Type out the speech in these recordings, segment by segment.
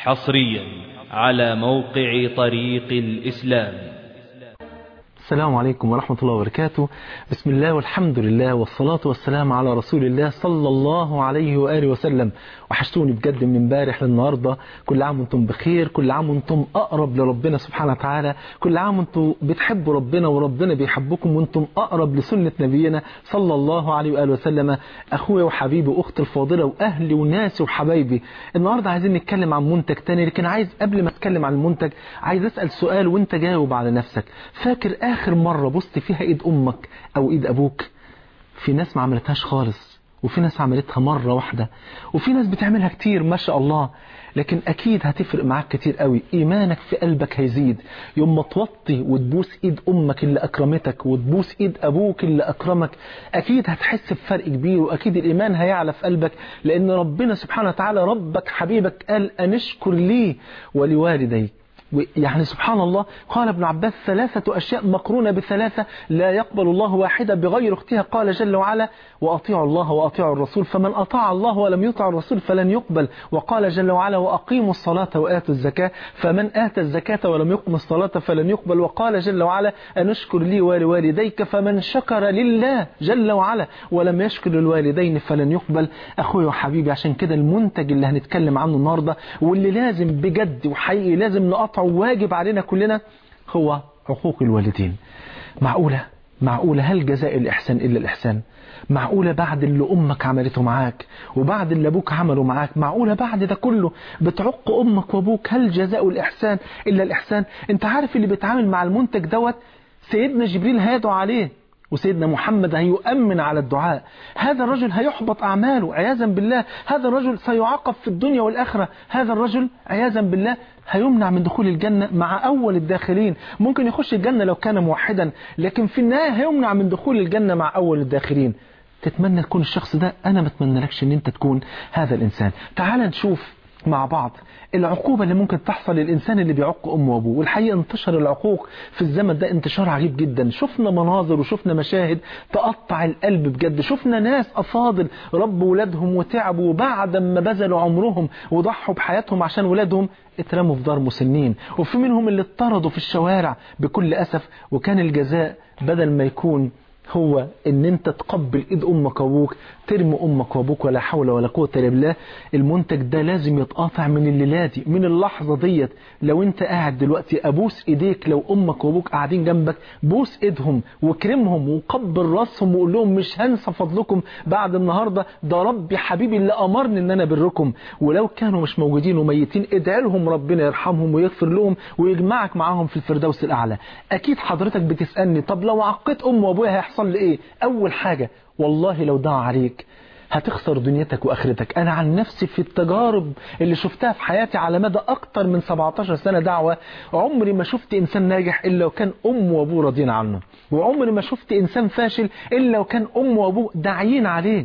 حصريا على موقع طريق الإسلام السلام عليكم ورحمة الله وبركاته بسم الله والحمد لله والصلاة والسلام على رسول الله صلى الله عليه وآله وسلم وحشتوني بجد من امبارح للنهاردة كل عام وانتم بخير كل عام وانتم أقرب لربنا سبحانه وتعالى كل عام وانتم بتحبوا ربنا وربنا بيحبكم وانتم أقرب لسنة نبينا صلى الله عليه وآله وسلم أخويا وحبيبي وأختي الفاضلة وأهلي وناسي وحبايبي النهاردة عايزين نتكلم عن منتج تاني لكن عايز قبل ما اتكلم عن المنتج عايز أسأل سؤال وانت جاوب على نفسك فاكر آخر مرة بصت فيها ايد امك او ايد ابوك في ناس ما عملتهاش خالص وفي ناس عملتها مرة واحدة وفي ناس بتعملها كتير ما شاء الله لكن اكيد هتفرق معاك كتير قوي ايمانك في قلبك هيزيد يوم ما توطي وتبوس ايد امك اللي اكرمتك وتبوس ايد ابوك اللي اكرمك اكيد هتحس بفرق كبير واكيد الايمان هيعلى في قلبك لان ربنا سبحانه وتعالى ربك حبيبك قال انشكر لي ولوالديك يعني سبحان الله قال ابن عباس ثلاثة أشياء مقرونة بثلاثة لا يقبل الله واحدة بغير اختها قال جل وعلا وأطيعوا الله وأطيعوا الرسول فمن أطاع الله ولم يطع الرسول فلن يقبل وقال جل وعلا وأقيموا الصلاة وآتوا الزكاة فمن آتى الزكاة ولم يقم الصلاة فلن يقبل وقال جل وعلا أنشكر لي ولوالديك فمن شكر لله جل وعلا ولم يشكر الوالدين فلن يقبل أخوي وحبيبي عشان كده المنتج اللي هنتكلم عنه النهاردة واللي لازم بجد وحقيقي لازم نقطعه واجب علينا كلنا هو حقوق الوالدين معقولة معقولة هل جزاء الإحسان إلا الإحسان معقولة بعد اللي أمك عملته معاك وبعد اللي أبوك عمله معاك معقولة بعد ده كله بتعق أمك وأبوك هل جزاء الإحسان إلا الإحسان أنت عارف اللي بيتعامل مع المنتج دوت سيدنا جبريل هيدعو عليه وسيدنا محمد هيؤمن على الدعاء هذا الرجل هيحبط أعماله عياذا بالله هذا الرجل سيعاقب في الدنيا والآخرة هذا الرجل عياذا بالله هيمنع من دخول الجنة مع أول الداخلين ممكن يخش الجنة لو كان موحدا لكن في النهاية هيمنع من دخول الجنة مع أول الداخلين تتمنى تكون الشخص ده أنا ما اتمنى لكش أن أنت تكون هذا الإنسان تعال نشوف مع بعض العقوبة اللي ممكن تحصل للإنسان اللي بيعق أمه وأبوه والحقيقة انتشر العقوق في الزمن ده انتشار عجيب جدا شفنا مناظر وشفنا مشاهد تقطع القلب بجد شفنا ناس أفاضل ربوا ولادهم وتعبوا وبعد ما بذلوا عمرهم وضحوا بحياتهم عشان ولادهم اترموا في دار مسنين وفي منهم اللي اطردوا في الشوارع بكل أسف وكان الجزاء بدل ما يكون هو ان انت تقبل ايد امك وابوك ترمي امك وابوك ولا حول ولا قوه الا بالله المنتج ده لازم يتقاطع من الليله دي من اللحظه ديت لو انت قاعد دلوقتي ابوس ايديك لو امك وابوك قاعدين جنبك بوس ايدهم واكرمهم وقبل راسهم وقول لهم مش هنسى فضلكم بعد النهارده ده ربي حبيبي اللي امرني ان انا بركم ولو كانوا مش موجودين وميتين ادعي لهم ربنا يرحمهم ويغفر لهم ويجمعك معاهم في الفردوس الاعلى اكيد حضرتك بتسالني طب لو عقيت ام وابويا هيحصل هيحصل لإيه أول حاجة والله لو دعا عليك هتخسر دنيتك وآخرتك أنا عن نفسي في التجارب اللي شفتها في حياتي على مدى أكتر من 17 سنة دعوة عمري ما شفت إنسان ناجح إلا وكان أم وأبوه راضيين عنه وعمري ما شفت إنسان فاشل إلا وكان أم وأبوه داعيين عليه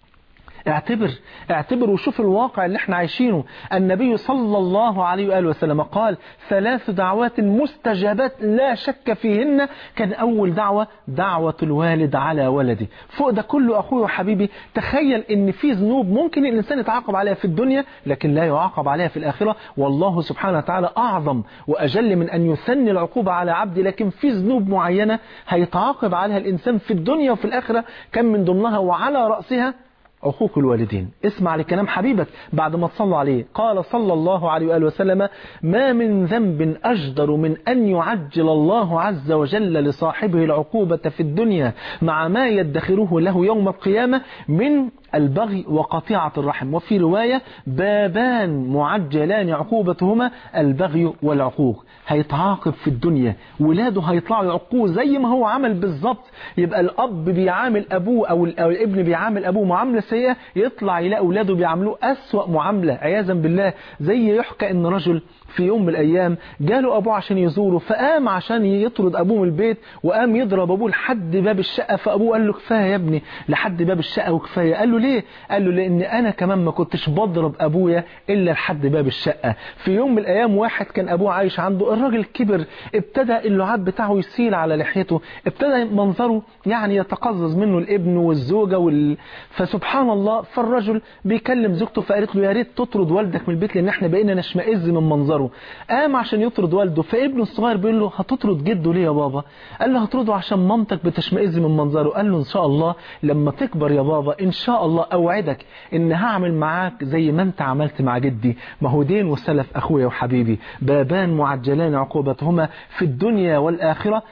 اعتبر اعتبر وشوف الواقع اللي احنا عايشينه النبي صلى الله عليه وآله وسلم قال ثلاث دعوات مستجابات لا شك فيهن كان أول دعوة دعوة الوالد على ولده فوق ده كله أخوي وحبيبي تخيل ان في ذنوب ممكن الإنسان يتعاقب عليها في الدنيا لكن لا يعاقب عليها في الآخرة والله سبحانه وتعالى أعظم وأجل من أن يثني العقوبة على عبده لكن في ذنوب معينة هيتعاقب عليها الإنسان في الدنيا وفي الآخرة كان من ضمنها وعلى رأسها عقوق الوالدين اسمع لكلام حبيبك بعد ما تصلوا عليه قال صلى الله عليه وآله وسلم ما من ذنب أجدر من أن يعجل الله عز وجل لصاحبه العقوبة في الدنيا مع ما يدخره له يوم القيامة من البغي وقطيعة الرحم وفي رواية بابان معجلان عقوبتهما البغي والعقوق هيتعاقب في الدنيا ولاده هيطلعوا يعقوه زي ما هو عمل بالظبط يبقى الأب بيعامل أبوه أو الابن بيعامل أبوه معاملة سيئة يطلع يلاقي أولاده بيعاملوه أسوأ معاملة عياذا بالله زي يحكى إن رجل في يوم من الأيام جاله أبوه عشان يزوره فقام عشان يطرد أبوه من البيت وقام يضرب أبوه لحد باب الشقة فأبوه قال له كفاية يا ابني لحد باب الشقة وكفاية قال له ليه قال له لان انا كمان ما كنتش بضرب ابويا الا لحد باب الشقه في يوم من الايام واحد كان ابوه عايش عنده الراجل كبر ابتدى اللعاب بتاعه يسيل على لحيته ابتدى منظره يعني يتقزز منه الابن والزوجه وال... فسبحان الله فالرجل بيكلم زوجته فقالت له يا ريت تطرد والدك من البيت لان احنا بقينا نشمئز من منظره قام عشان يطرد والده فابنه الصغير بيقول له هتطرد جده ليه يا بابا قال له هطرده عشان مامتك بتشمئز من منظره قال له ان شاء الله لما تكبر يا بابا ان شاء الله اوعدك ان هعمل معاك زي ما انت عملت مع جدي ما هو دين وسلف اخويا وحبيبي بابان معجلان عقوبتهما في الدنيا والاخره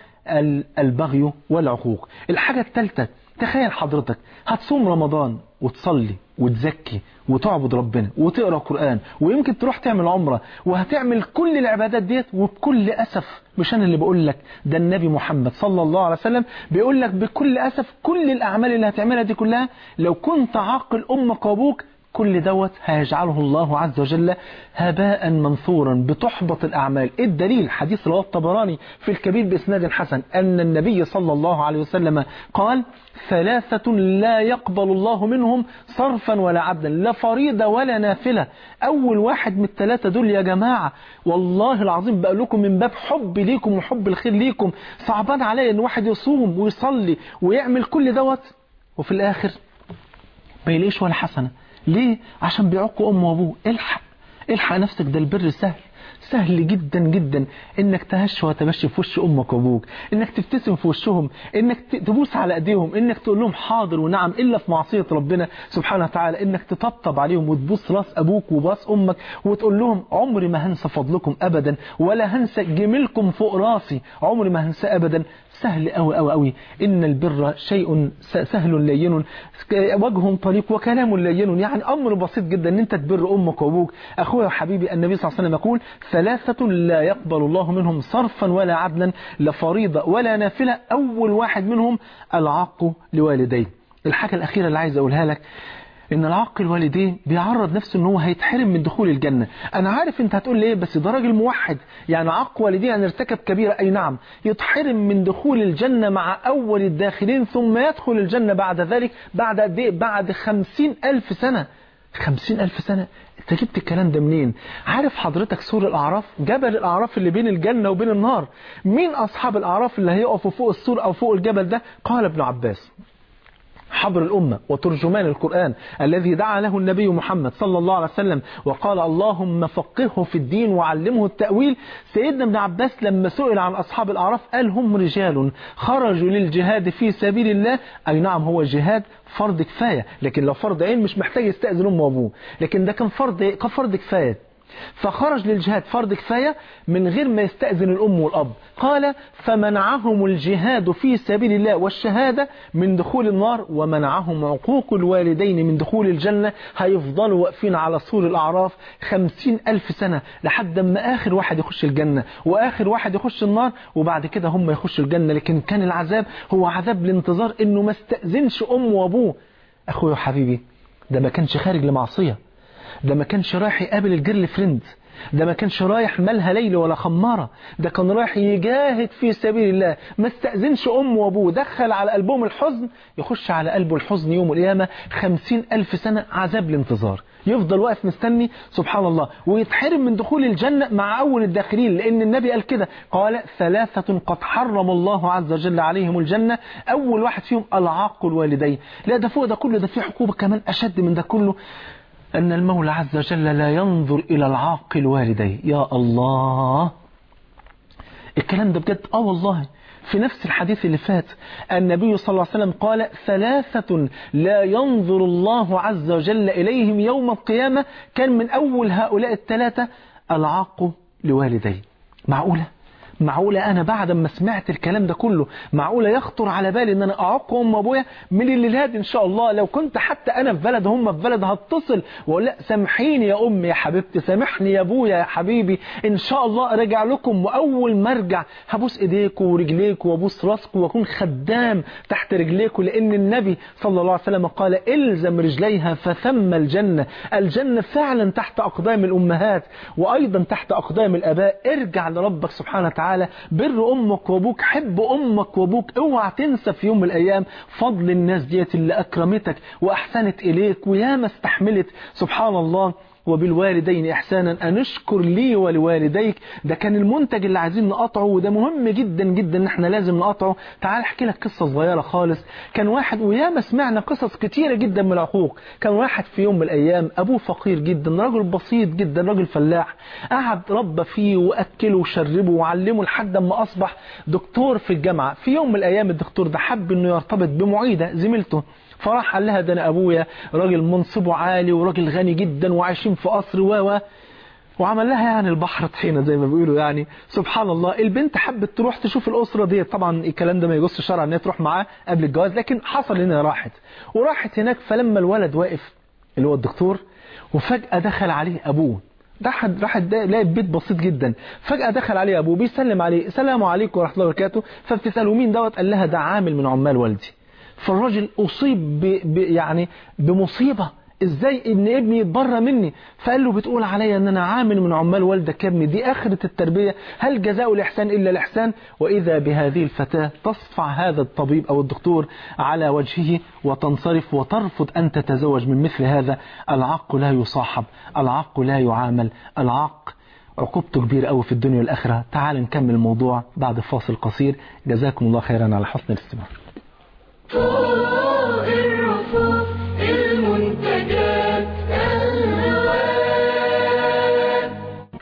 البغي والعقوق الحاجه الثالثه تخيل حضرتك هتصوم رمضان وتصلي وتزكي وتعبد ربنا وتقرا قران ويمكن تروح تعمل عمره وهتعمل كل العبادات ديت وبكل اسف مش انا اللي بقول لك ده النبي محمد صلى الله عليه وسلم بيقول لك بكل اسف كل الاعمال اللي هتعملها دي كلها لو كنت عاقل امك وابوك كل دوت هيجعله الله عز وجل هباء منثورا بتحبط الأعمال إيه الدليل حديث رواه الطبراني في الكبير بإسناد حسن أن النبي صلى الله عليه وسلم قال ثلاثة لا يقبل الله منهم صرفا ولا عبدا لا فريضة ولا نافلة أول واحد من الثلاثة دول يا جماعة والله العظيم بقول لكم من باب حب ليكم وحب الخير ليكم صعبان عليا أن واحد يصوم ويصلي ويعمل كل دوت وفي الآخر ما يلاقيش ولا حسنة ليه عشان بيعقوا امه وابوه الحق الحق نفسك ده البر سهل سهل جدا جدا انك تهش وتمشي في وش امك وابوك انك تبتسم في وشهم انك تبوس على ايديهم انك تقول لهم حاضر ونعم الا في معصيه ربنا سبحانه وتعالى انك تطبطب عليهم وتبوس راس ابوك وباس امك وتقول لهم عمري ما هنسى فضلكم ابدا ولا هنسى جميلكم فوق راسي عمري ما هنسى ابدا سهل قوي قوي قوي ان البر شيء سهل لين وجه طريق وكلام لين يعني امر بسيط جدا ان انت تبر امك وابوك اخويا وحبيبي النبي صلى الله عليه وسلم يقول ثلاثة لا يقبل الله منهم صرفا ولا عدلا لا فريضة ولا نافلة أول واحد منهم العاق لوالديه الحاجة الأخيرة اللي عايز أقولها لك ان العاق الوالدين بيعرض نفسه ان هو هيتحرم من دخول الجنة انا عارف انت هتقول ليه بس ده راجل موحد يعني عاق والديه يعني ارتكب كبيرة اي نعم يتحرم من دخول الجنة مع اول الداخلين ثم يدخل الجنة بعد ذلك بعد قد ايه بعد خمسين الف سنة خمسين ألف سنة انت جبت الكلام ده منين عارف حضرتك سور الأعراف جبل الأعراف اللي بين الجنة وبين النار مين أصحاب الأعراف اللي هيقفوا فوق السور أو فوق الجبل ده قال ابن عباس حبر الأمة وترجمان القرآن الذي دعا له النبي محمد صلى الله عليه وسلم وقال اللهم فقهه في الدين وعلمه التأويل سيدنا ابن عباس لما سئل عن أصحاب الأعراف قال هم رجال خرجوا للجهاد في سبيل الله أي نعم هو جهاد فرض كفاية لكن لو فرض عين مش محتاج يستأذن أمه وأبوه لكن ده كان فرض كان فرض كفاية فخرج للجهاد فرض كفاية من غير ما يستأذن الأم والأب قال فمنعهم الجهاد في سبيل الله والشهادة من دخول النار ومنعهم عقوق الوالدين من دخول الجنة هيفضلوا واقفين على سور الأعراف خمسين ألف سنة لحد ما آخر واحد يخش الجنة وآخر واحد يخش النار وبعد كده هم يخشوا الجنة لكن كان العذاب هو عذاب الانتظار إنه ما استأذنش أمه وأبوه أخوي وحبيبي ده ما كانش خارج لمعصية ده ما كانش رايح يقابل الجيرل فريند ده ما كانش رايح مالها ليل ولا خمارة ده كان رايح يجاهد في سبيل الله ما استأذنش أمه وأبوه دخل على قلبهم الحزن يخش على قلبه الحزن يوم القيامة خمسين ألف سنة عذاب الانتظار يفضل واقف مستني سبحان الله ويتحرم من دخول الجنة مع أول الداخلين لأن النبي قال كده قال ثلاثة قد حرم الله عز وجل عليهم الجنة أول واحد فيهم العاق الوالدين لا ده فوق ده كله ده في عقوبة كمان أشد من ده كله أن المولى عز وجل لا ينظر إلى العاق الوالديه يا الله الكلام ده بجد آه والله في نفس الحديث اللي فات النبي صلى الله عليه وسلم قال ثلاثة لا ينظر الله عز وجل إليهم يوم القيامة كان من أول هؤلاء الثلاثة العاق لوالديه معقولة؟ معقولة أنا بعد ما سمعت الكلام ده كله معقولة يخطر على بالي أن أنا أعق أم أبويا من الليلات إن شاء الله لو كنت حتى أنا في بلد هم في بلد هتصل وأقول لا سامحيني يا أمي يا حبيبتي سامحني يا أبويا يا حبيبي إن شاء الله أرجع لكم وأول ما أرجع هبوس إيديكم ورجليكم وأبوس راسكم وأكون خدام تحت رجليكم لأن النبي صلى الله عليه وسلم قال إلزم رجليها فثم الجنة الجنة فعلا تحت أقدام الأمهات وأيضا تحت أقدام الآباء ارجع لربك سبحانه وتعالى وتعالى بر امك وابوك حب امك وابوك اوعى تنسى في يوم من الايام فضل الناس ديت اللي اكرمتك واحسنت اليك وياما استحملت سبحان الله وبالوالدين إحسانا أن اشكر لي ولوالديك ده كان المنتج اللي عايزين نقطعه وده مهم جدا جدا ان احنا لازم نقطعه تعال احكي لك قصة صغيرة خالص كان واحد وياما سمعنا قصص كتيرة جدا من العقوق كان واحد في يوم من الأيام أبوه فقير جدا راجل بسيط جدا راجل فلاح قعد ربى فيه وأكله وشربه وعلمه لحد ما أصبح دكتور في الجامعة في يوم من الأيام الدكتور ده حب انه يرتبط بمعيدة زميلته فراح قال لها ده انا ابويا راجل منصبه عالي وراجل غني جدا وعايشين في قصر و وعمل لها يعني البحر طحينة زي ما بيقولوا يعني سبحان الله البنت حبت تروح تشوف الأسرة دي طبعا الكلام ده ما يجوز شرعا ان هي تروح معاه قبل الجواز لكن حصل انها راحت وراحت هناك فلما الولد واقف اللي هو الدكتور وفجأة دخل عليه أبوه راح راح لقى بيت بسيط جدا فجأة دخل عليه أبوه بيسلم عليه السلام عليكم ورحمة الله وبركاته فبتسأله مين دوت قال لها ده عامل من عمال والدي فالراجل أصيب ب... ب... يعني بمصيبة ازاي ان ابني يتبرى مني فقال له بتقول عليا ان انا عامل من عمال والدك يا ابني دي اخرة التربية هل جزاء الاحسان الا الاحسان واذا بهذه الفتاة تصفع هذا الطبيب او الدكتور على وجهه وتنصرف وترفض ان تتزوج من مثل هذا العق لا يصاحب العق لا يعامل العق عقوبته كبيرة قوي في الدنيا والآخرة تعال نكمل الموضوع بعد فاصل قصير جزاكم الله خيرا على حسن الاستماع فوق الرفوف المنتجات الوان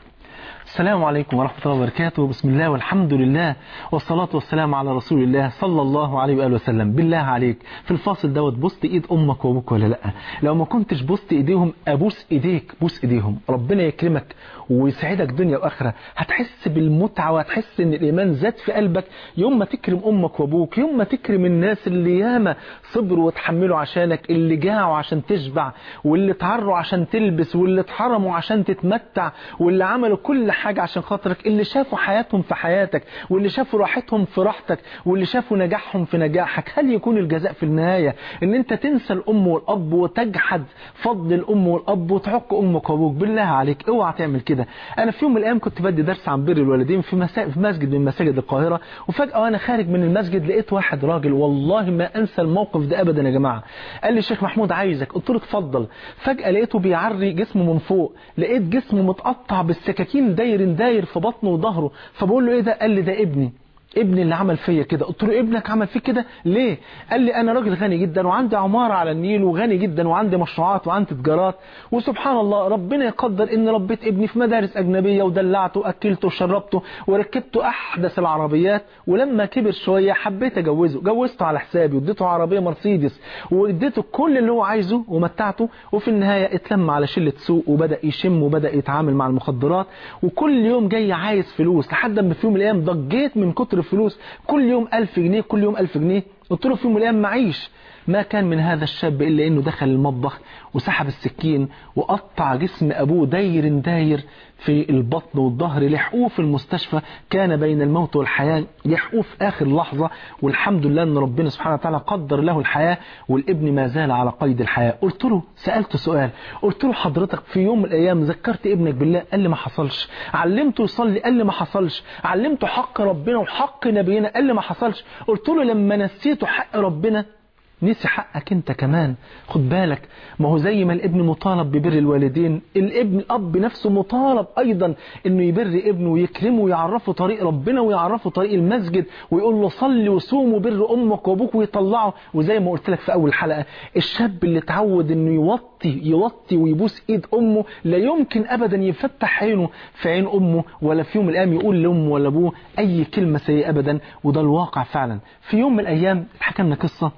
السلام عليكم ورحمة الله وبركاته بسم الله والحمد لله والصلاة والسلام على رسول الله صلى الله عليه وآله وسلم بالله عليك في الفاصل دوت بوست ايد امك وابوك ولا لا لو ما كنتش بوست ايديهم ابوس ايديك بوس ايديهم ربنا يكرمك ويسعدك دنيا واخره هتحس بالمتعة وهتحس ان الايمان زاد في قلبك يوم ما تكرم امك وابوك يوم ما تكرم الناس اللي ياما صبروا وتحملوا عشانك اللي جاعوا عشان تشبع واللي اتعروا عشان تلبس واللي اتحرموا عشان تتمتع واللي عملوا كل حاجة عشان خاطرك اللي شافوا حياتهم في حياتك واللي شافوا راحتهم في راحتك واللي شافوا نجاحهم في نجاحك هل يكون الجزاء في النهاية ان انت تنسى الام والاب وتجحد فضل الام والاب وتعق امك وابوك بالله عليك اوعى تعمل كده انا في يوم من الايام كنت بدي درس عن بر الوالدين في, مسا... في مسجد من مساجد القاهرة وفجأة وانا خارج من المسجد لقيت واحد راجل والله ما انسى الموقف ده ابدا يا جماعة قال لي الشيخ محمود عايزك قلت له اتفضل فجأة لقيته بيعري جسمه من فوق لقيت جسمه متقطع بالسكاكين داير داير في بطنه وظهره فبقول له ايه ده قال لي ده ابني ابني اللي عمل فيا كده قلت له ابنك عمل فيك كده ليه قال لي انا راجل غني جدا وعندي عمارة على النيل وغني جدا وعندي مشروعات وعندي تجارات وسبحان الله ربنا يقدر ان ربيت ابني في مدارس اجنبية ودلعته واكلته وشربته وركبته احدث العربيات ولما كبر شوية حبيت اجوزه جوزته على حسابي واديته عربية مرسيدس واديته كل اللي هو عايزه ومتعته وفي النهاية اتلم على شلة سوق وبدأ يشم وبدأ يتعامل مع المخدرات وكل يوم جاي عايز فلوس لحد ما في يوم من الايام ضجيت من كتر الفلوس كل يوم ألف جنيه كل يوم ألف جنيه قلت له في يوم من الأيام معيش ما كان من هذا الشاب إلا أنه دخل المطبخ وسحب السكين وقطع جسم أبوه داير داير في البطن والظهر لحقوه في المستشفى كان بين الموت والحياة لحقوه في آخر لحظة والحمد لله أن ربنا سبحانه وتعالى قدر له الحياة والابن ما زال على قيد الحياة قلت له سألته سؤال قلت له حضرتك في يوم من الأيام ذكرت ابنك بالله قال لي ما حصلش علمته يصلي قال لي ما حصلش علمته حق ربنا وحق نبينا قال لي ما حصلش قلت له لما نسيته حق ربنا نسي حقك انت كمان خد بالك ما هو زي ما الابن مطالب ببر الوالدين الابن الاب نفسه مطالب ايضا انه يبر ابنه ويكرمه ويعرفه طريق ربنا ويعرفه طريق المسجد ويقول له صلي وصوم وبر امك وابوك ويطلعه وزي ما قلت لك في اول حلقه الشاب اللي اتعود انه يوطي يوطي ويبوس ايد امه لا يمكن ابدا يفتح عينه في عين امه ولا في يوم من الايام يقول لامه ولا ابوه اي كلمه سيئه ابدا وده الواقع فعلا في يوم من الايام حكمنا قصه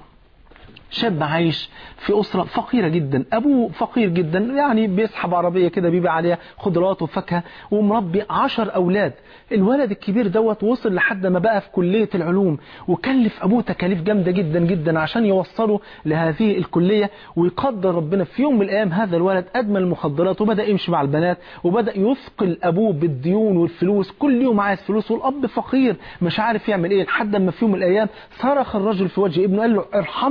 شاب عايش في أسرة فقيرة جدا أبوه فقير جدا يعني بيسحب عربية كده بيبيع عليها خضروات وفاكهة ومربي عشر أولاد الولد الكبير دوت وصل لحد ما بقى في كلية العلوم وكلف أبوه تكاليف جامدة جدا جدا عشان يوصله لهذه الكلية ويقدر ربنا في يوم من الأيام هذا الولد أدمن المخدرات وبدأ يمشي مع البنات وبدأ يثقل أبوه بالديون والفلوس كل يوم عايز فلوس والأب فقير مش عارف يعمل إيه لحد ما في يوم من الأيام صرخ الرجل في وجه ابنه قال له ارحمني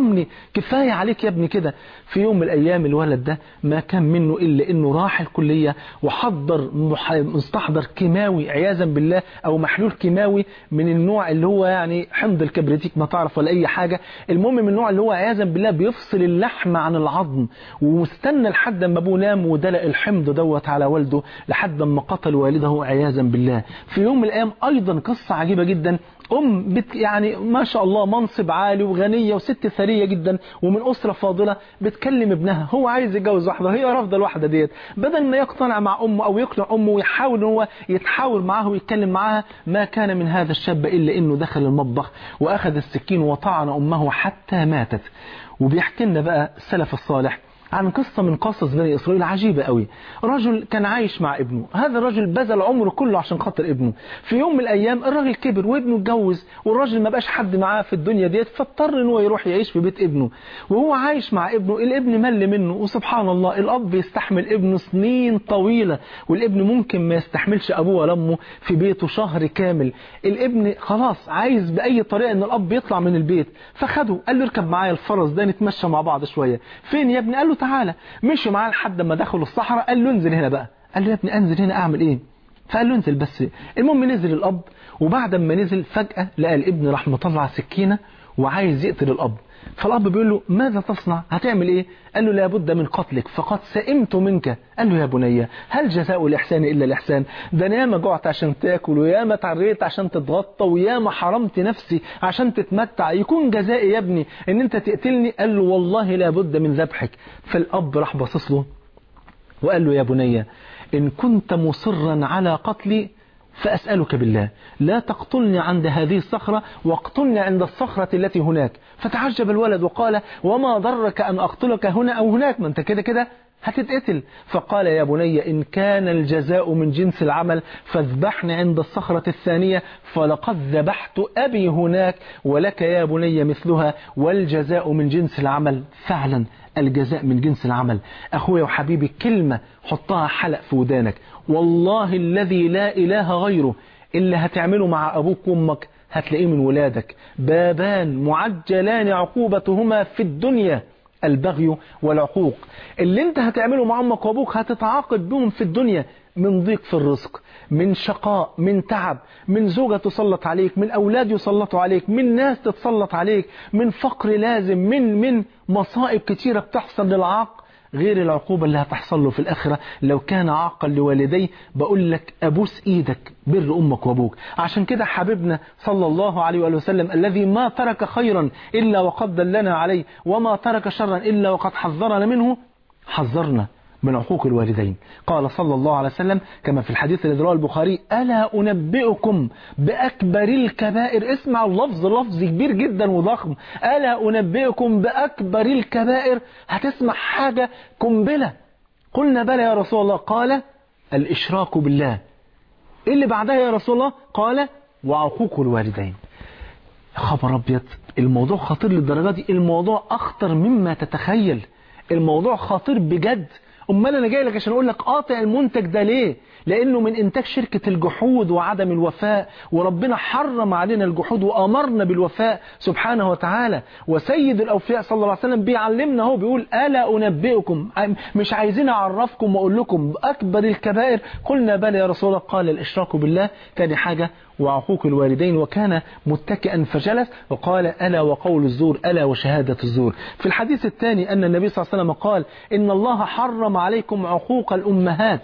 كفاية عليك يا ابني كده في يوم من الأيام الولد ده ما كان منه إلا إنه راح الكلية وحضر مح- مستحضر كيماوي عياذا بالله أو محلول كيماوي من النوع اللي هو يعني حمض الكبريتيك ما تعرف ولا أي حاجة المهم من النوع اللي هو عياذا بالله بيفصل اللحم عن العظم ومستنى لحد ما أبوه نام ودلق الحمض دوت على والده لحد ما قتل والده عياذا بالله في يوم من الأيام أيضا قصة عجيبة جدا أم بت يعني ما شاء الله منصب عالي وغنية وست ثرية جدا ومن أسرة فاضلة بتكلم ابنها هو عايز يتجوز واحدة هي رافضة الواحدة ديت بدل ما يقتنع مع أمه أو يقنع أمه ويحاول إن هو يتحاور معاها ويتكلم معاها ما كان من هذا الشاب إلا إنه دخل المطبخ وأخذ السكين وطعن أمه حتى ماتت وبيحكي لنا بقى السلف الصالح عن قصة من قصص بني إسرائيل عجيبة قوي رجل كان عايش مع ابنه هذا الرجل بذل عمره كله عشان خاطر ابنه في يوم من الأيام الراجل كبر وابنه اتجوز والراجل ما بقاش حد معاه في الدنيا ديت فاضطر ان هو يروح يعيش في بيت ابنه وهو عايش مع ابنه الابن مل منه وسبحان الله الأب يستحمل ابنه سنين طويلة والابن ممكن ما يستحملش أبوه ولا أمه في بيته شهر كامل الابن خلاص عايز بأي طريقة ان الأب يطلع من البيت فخده قال له اركب معايا الفرس ده نتمشى مع بعض شوية فين يا ابني قال له تعالى مشي معاه لحد ما دخلوا الصحراء قال له انزل هنا بقى قال له يا ابني انزل هنا اعمل ايه فقال له انزل بس المهم نزل الاب وبعد ما نزل فجأة لقى الابن راح مطلع سكينة وعايز يقتل الاب فالاب بيقول له ماذا تصنع هتعمل ايه قال له لابد من قتلك فقد سئمت منك قال له يا بني هل جزاء الاحسان الا الاحسان ده انا ياما جعت عشان تاكل وياما تعريت عشان تتغطى وياما حرمت نفسي عشان تتمتع يكون جزائي يا ابني ان انت تقتلني قال له والله لابد من ذبحك فالاب راح باصص له وقال له يا بني إن كنت مصرا على قتلي فأسألك بالله لا تقتلني عند هذه الصخرة واقتلني عند الصخرة التي هناك فتعجب الولد وقال وما ضرك أن أقتلك هنا أو هناك ما أنت كده كده هتتقتل فقال يا بني إن كان الجزاء من جنس العمل فاذبحني عند الصخرة الثانية فلقد ذبحت أبي هناك ولك يا بني مثلها والجزاء من جنس العمل فعلا الجزاء من جنس العمل أخويا وحبيبي كلمة حطها حلق في ودانك والله الذي لا إله غيره اللي هتعمله مع أبوك وأمك هتلاقيه من ولادك بابان معجلان عقوبتهما في الدنيا البغي والعقوق اللي انت هتعمله مع امك وابوك هتتعاقب بهم في الدنيا من ضيق في الرزق من شقاء من تعب من زوجة تسلط عليك من أولاد يسلطوا عليك من ناس تتسلط عليك من فقر لازم من من مصائب كتيرة بتحصل للعاق غير العقوبة اللي هتحصل له في الآخرة لو كان عاقا لوالديه بقول لك أبوس إيدك بر أمك وأبوك عشان كده حبيبنا صلى الله عليه وآله وسلم الذي ما ترك خيرا إلا وقد دلنا عليه وما ترك شرا إلا وقد حذرنا منه حذرنا من عقوق الوالدين قال صلى الله عليه وسلم كما في الحديث الذي رواه البخاري ألا أنبئكم بأكبر الكبائر اسمع اللفظ لفظ كبير جدا وضخم ألا أنبئكم بأكبر الكبائر هتسمع حاجة قنبلة قلنا بلى يا رسول الله قال الإشراك بالله إيه اللي بعدها يا رسول الله قال وعقوق الوالدين يا خبر أبيض الموضوع خطير للدرجة دي الموضوع أخطر مما تتخيل الموضوع خطير بجد امال انا جاي لك عشان اقول لك قاطع المنتج ده ليه لانه من انتاج شركة الجحود وعدم الوفاء وربنا حرم علينا الجحود وامرنا بالوفاء سبحانه وتعالى وسيد الاوفياء صلى الله عليه وسلم بيعلمنا هو بيقول الا انبئكم مش عايزين اعرفكم واقول لكم اكبر الكبائر قلنا بلى يا رسول الله قال الاشراك بالله تاني حاجة وعقوق الوالدين وكان متكئا فجلس وقال ألا وقول الزور ألا وشهادة الزور في الحديث الثاني أن النبي صلى الله عليه وسلم قال إن الله حرم عليكم عقوق الأمهات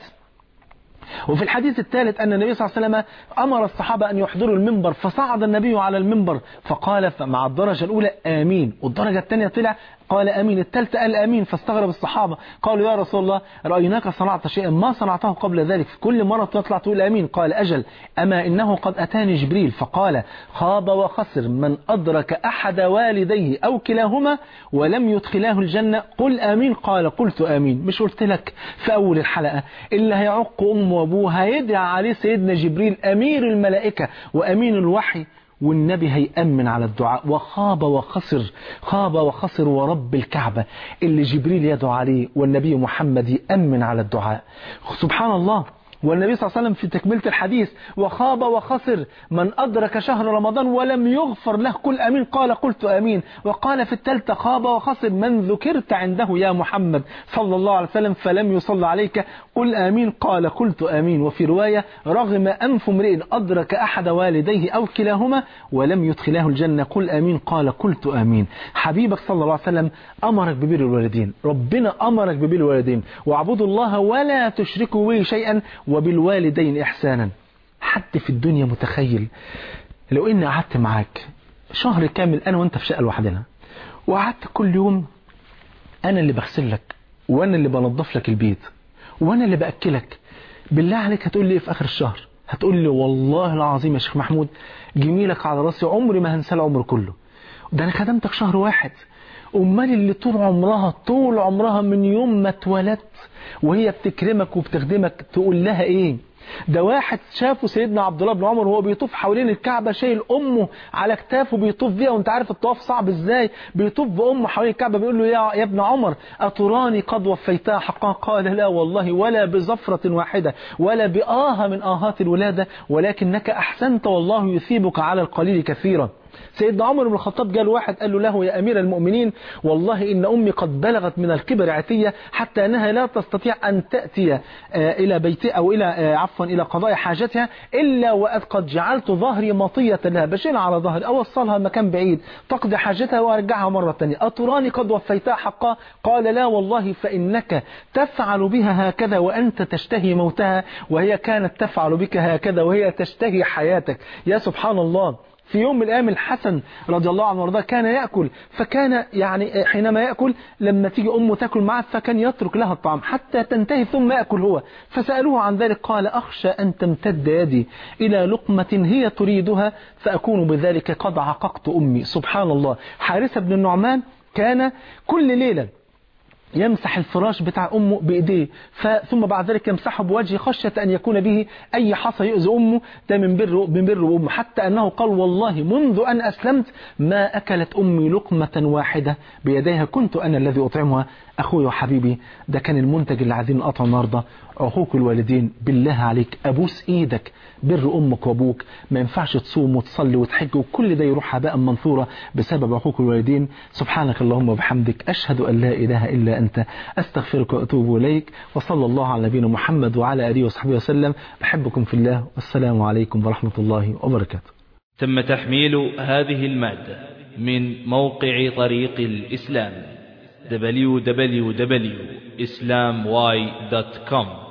وفي الحديث الثالث أن النبي صلى الله عليه وسلم أمر الصحابة أن يحضروا المنبر فصعد النبي على المنبر فقال مع الدرجة الأولى آمين والدرجة الثانية طلع قال أمين الثالثة قال أمين فاستغرب الصحابة قالوا يا رسول الله رأيناك صنعت شيئا ما صنعته قبل ذلك في كل مرة تطلع تقول أمين قال أجل أما إنه قد أتاني جبريل فقال خاب وخسر من أدرك أحد والديه أو كلاهما ولم يدخلاه الجنة قل آمين قال قلت آمين مش قلت لك في أول الحلقة اللي هيعق أم وأبوه هيدعى عليه سيدنا جبريل أمير الملائكة وأمين الوحي والنبي هيأمن على الدعاء وخاب وخسر خاب وخسر ورب الكعبة اللي جبريل يدعو عليه والنبي محمد يأمن على الدعاء سبحان الله والنبي صلى الله عليه وسلم في تكملة الحديث وخاب وخسر من أدرك شهر رمضان ولم يغفر له كل أمين قال قلت أمين وقال في الثالثة خاب وخسر من ذكرت عنده يا محمد صلى الله عليه وسلم فلم يصل عليك قل آمين قال قلت آمين وفي رواية رغم أنف امرئ أدرك أحد والديه أو كلاهما ولم يدخلاه الجنة قل آمين قال قلت آمين حبيبك صلى الله عليه وسلم أمرك ببر الوالدين ربنا أمرك ببر الوالدين واعبدوا الله ولا تشركوا به شيئا وبالوالدين إحسانا حد في الدنيا متخيل لو إني قعدت معاك شهر كامل أنا وأنت في شقة لوحدنا وقعدت كل يوم أنا اللي بغسل لك وأنا اللي بنظف لك البيت وأنا اللي بأكلك بالله عليك هتقول لي إيه في آخر الشهر هتقول لي والله العظيم يا شيخ محمود جميلك على راسي عمري ما هنسى العمر كله ده أنا خدمتك شهر واحد أمال اللي طول عمرها طول عمرها من يوم ما اتولدت وهي بتكرمك وبتخدمك تقول لها إيه ده واحد شافه سيدنا عبد الله بن عمر وهو بيطوف حوالين الكعبة شايل أمه على كتافه بيطوف بيها وانت عارف الطواف صعب ازاي بيطوف بأمه حوالين الكعبة بيقول له يا, يا ابن عمر أتراني قد وفيتها حقا قال لا والله ولا بزفرة واحدة ولا بآه من آهات الولادة ولكنك أحسنت والله يثيبك على القليل كثيرا سيدنا عمر بن الخطاب جاء واحد قال له له يا أمير المؤمنين والله إن أمي قد بلغت من الكبر عتية حتى أنها لا تستطيع أن تأتي إلى بيتها أو إلى عفوا إلى قضاء حاجتها إلا وقد قد جعلت ظهري مطية لها بشيل على ظهري أوصلها مكان بعيد تقضي حاجتها وأرجعها مرة ثانية أتراني قد وفيتها حقا قال لا والله فإنك تفعل بها هكذا وأنت تشتهي موتها وهي كانت تفعل بك هكذا وهي تشتهي حياتك يا سبحان الله في يوم من الأيام الحسن رضي الله عنه وارضاه كان يأكل فكان يعني حينما يأكل لما تيجي أمه تأكل معه فكان يترك لها الطعام حتى تنتهي ثم يأكل هو فسألوه عن ذلك قال أخشى أن تمتد يدي إلى لقمة هي تريدها فأكون بذلك قد عققت أمي سبحان الله حارثة بن النعمان كان كل ليلة يمسح الفراش بتاع أمه بإيديه ثم بعد ذلك يمسحه بوجهه خشية أن يكون به أي حصى يؤذي أمه ده من بر من بر أمه حتى أنه قال والله منذ أن أسلمت ما أكلت أمي لقمة واحدة بيديها كنت أنا الذي أطعمها أخوي وحبيبي ده كان المنتج اللي عايزين نقطعه النهارده عقوق الوالدين بالله عليك أبوس إيدك بر أمك وأبوك ما ينفعش تصوم وتصلي وتحج وكل ده يروح هباء منثورا بسبب عقوق الوالدين سبحانك اللهم وبحمدك أشهد أن لا إله إلا أنت أستغفرك وأتوب إليك وصلى الله على نبينا محمد وعلى آله وصحبه وسلم بحبكم في الله والسلام عليكم ورحمة الله وبركاته تم تحميل هذه المادة من موقع طريق الإسلام www.islamy.com